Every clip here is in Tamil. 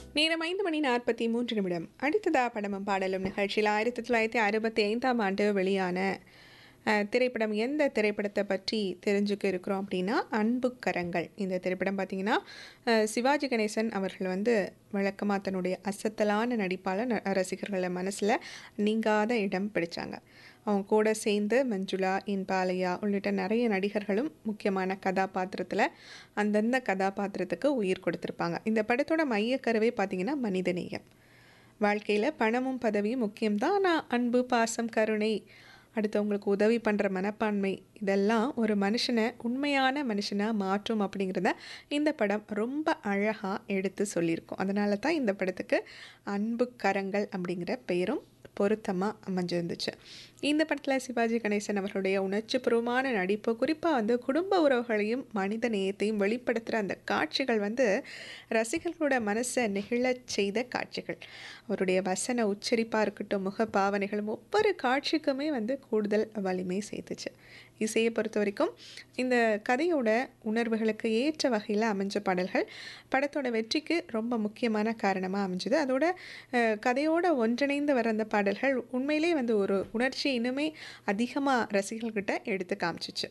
நேரம் ஐந்து மணி நாற்பத்தி மூன்று நிமிடம் அடுத்ததா படமும் பாடலும் நிகழ்ச்சியில் ஆயிரத்தி தொள்ளாயிரத்தி அறுபத்தி ஐந்தாம் ஆண்டு வெளியான அஹ், திரைப்படம் எந்த திரைப்படத்தை பற்றி தெரிஞ்சுக்க இருக்கிறோம் அப்படின்னா அன்புக்கரங்கள் இந்த திரைப்படம் பார்த்தீங்கன்னா அஹ், சிவாஜி கணேசன் அவர்கள் வந்து வழக்கமாக தன்னுடைய அசத்தலான நடிப்பால் ந- ரசிகர்கள் மனசில் நீங்காத இடம் பிடிச்சாங்க அவங்க கூட சேர்ந்து மஞ்சுளா இன்பாலையா உள்ளிட்ட நிறைய நடிகர்களும் முக்கியமான கதாபாத்திரத்தில் அந்தந்த கதாபாத்திரத்துக்கு உயிர் கொடுத்துருப்பாங்க இந்த படத்தோட மையக்கருவே பார்த்தீங்கன்னா மனிதநேயம் வாழ்க்கையில் பணமும் பதவியும் முக்கியம்தான் ஆனால் அன்பு பாசம் கருணை அடுத்தவங்களுக்கு உதவி பண்ணுற மனப்பான்மை இதெல்லாம் ஒரு மனுஷனை உண்மையான மனுஷனாக மாற்றும் அப்படிங்கிறத இந்த படம் ரொம்ப அழகாக எடுத்து சொல்லியிருக்கோம் அதனால தான் இந்த படத்துக்கு அன்பு கரங்கள் அப்படிங்கிற பெயரும் பொருத்தமாக அமைஞ்சிருந்துச்சு இந்த படத்தில் சிவாஜி கணேசன் அவர்களுடைய உணர்ச்சிபூர்வமான நடிப்பு குறிப்பாக வந்து குடும்ப உறவுகளையும் மனித நேயத்தையும் வெளிப்படுத்துகிற அந்த காட்சிகள் வந்து ரசிகர்களோட மனசை நெகிழச் செய்த காட்சிகள் அவருடைய வசன உச்சரிப்பாக இருக்கட்டும் முக பாவனைகளும் ஒவ்வொரு காட்சிக்குமே வந்து கூடுதல் வலிமை சேர்த்துச்சு இசையை பொறுத்த வரைக்கும் இந்த கதையோட உணர்வுகளுக்கு ஏற்ற வகையில் அமைஞ்ச பாடல்கள் படத்தோட வெற்றிக்கு ரொம்ப முக்கியமான காரணமாக அமைஞ்சது அதோட அஹ், கதையோட ஒன்றிணைந்து வர அந்த பாடல்கள் உண்மையிலே வந்து ஒரு உணர்ச்சி இன்னுமே அதிகமாக ரசிகர்கள்கிட்ட எடுத்து காமிச்சிச்சு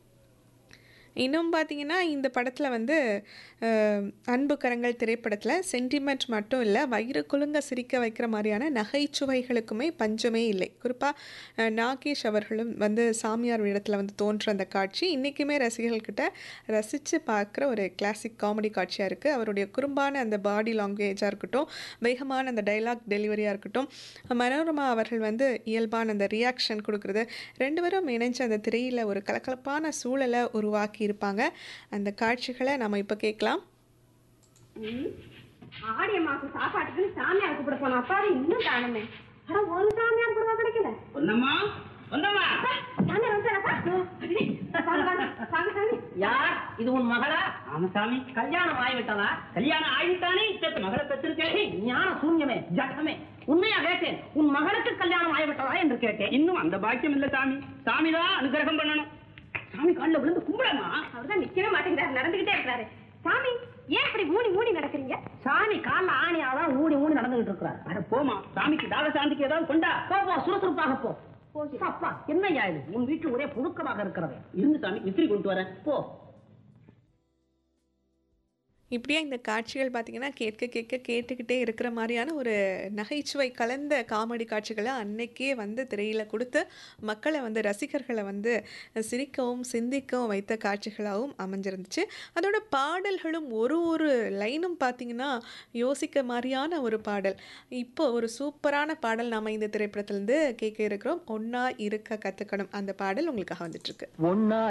இன்னும் பார்த்தீங்கன்னா இந்த படத்தில் வந்து அஹ், அன்பு கரங்கள் திரைப்படத்தில் சென்டிமெண்ட் மட்டும் இல்லை வயிறு குலுங்க சிரிக்க வைக்கிற மாதிரியான நகைச்சுவைகளுக்குமே பஞ்சமே இல்லை குறிப்பாக நாகேஷ் அவர்களும் வந்து சாமியார் வேடத்தில் வந்து தோன்ற அந்த காட்சி இன்றைக்குமே ரசிகர்கள்கிட்ட ரசித்து பார்க்குற ஒரு கிளாசிக் காமெடி காட்சியாக இருக்குது அவருடைய குறும்பான அந்த பாடி லாங்குவேஜாக இருக்கட்டும் வேகமான அந்த டைலாக் டெலிவரியாக இருக்கட்டும் மனோரமா அவர்கள் வந்து இயல்பான அந்த ரியாக்ஷன் கொடுக்குறது ரெண்டு பேரும் இணைஞ்சு அந்த திரையில் ஒரு கலகலப்பான சூழலை உருவாக்கி இருப்பாங்க அந்த காட்சிகளை நம்ம இப்போ கேட்கலாம் ம். ஆடி மாசம் சாப்பாட்டுக்கு சாமியார் கூப்பிட போன அப்பாவை இன்னும் காணுமே அட ஒரு சாமியார் கூட கிடைக்கல பொன்னம்மா பொன்னம்மா அப்பா, சாமியார் வந்துட்டாரப்பா? அடடே, வாங்க, வாங்க, வாங்க சாமி. யார் இது உன் மகளா ஆமா சாமி கல்யாணம் ஆகிவிட்டதா கல்யாணம் ஆகிட்டானே இத்தத்து மகளை பெற்றிருக்கேன் ஞான சூன்யமே ஜட்டமே உண்மையா கேட்டேன் உன் மகளுக்கு கல்யாணம் ஆகிவிட்டதா என்று கேட்டேன் இன்னும் அந்த பாக்கியம் இல்ல சாமி சாமி தான் அனுகிரகம் பண்ணணும் சாமி காலில் விழுந்து கும்பிடமா அவர்தான் நிக்கவே மாட்டேங்கிறாரு நடந்துகிட்டே இருக்கிறாரு சாமி ஏன் இப்படி ஊனி ஊனி நடக்கிறீங்க சாமி கால்ல ஆணியாதான் ஊடி ஊடி நடந்துகிட்டு இருக்கிறார் அட போமா சாமிக்கு தாக சாந்திக்கு ஏதாவது கொண்டா போ போ சுறுசுறுப்பாக போ அப்பா என்னய்யா இது உன் வீட்டு ஒரே புழுக்கமாக இருக்கிறது இருந்து சாமி விசிறி கொண்டு வரேன் போ இப்படியே இந்த காட்சிகள் பார்த்தீங்கன்னா கேட்க கேட்க கேட்டுக்கிட்டே இருக்கிற மாதிரியான ஒரு நகைச்சுவை கலந்த காமெடி காட்சிகளை அன்னைக்கே வந்து திரையில் கொடுத்து மக்களை வந்து ரசிகர்களை வந்து சிரிக்கவும் சிந்திக்கவும் வைத்த காட்சிகளாகவும் அமைஞ்சிருந்துச்சு அதோட பாடல்களும் ஒரு ஒரு லைனும் பார்த்தீங்கன்னா யோசிக்க மாதிரியான ஒரு பாடல் இப்போ ஒரு சூப்பரான பாடல் நாம் இந்த திரைப்படத்திலேருந்து கேட்க இருக்கிறோம் ஒன்றா இருக்க கற்றுக்கணும் அந்த பாடல் உங்களுக்காக வந்துட்டுருக்கு ஒன்னா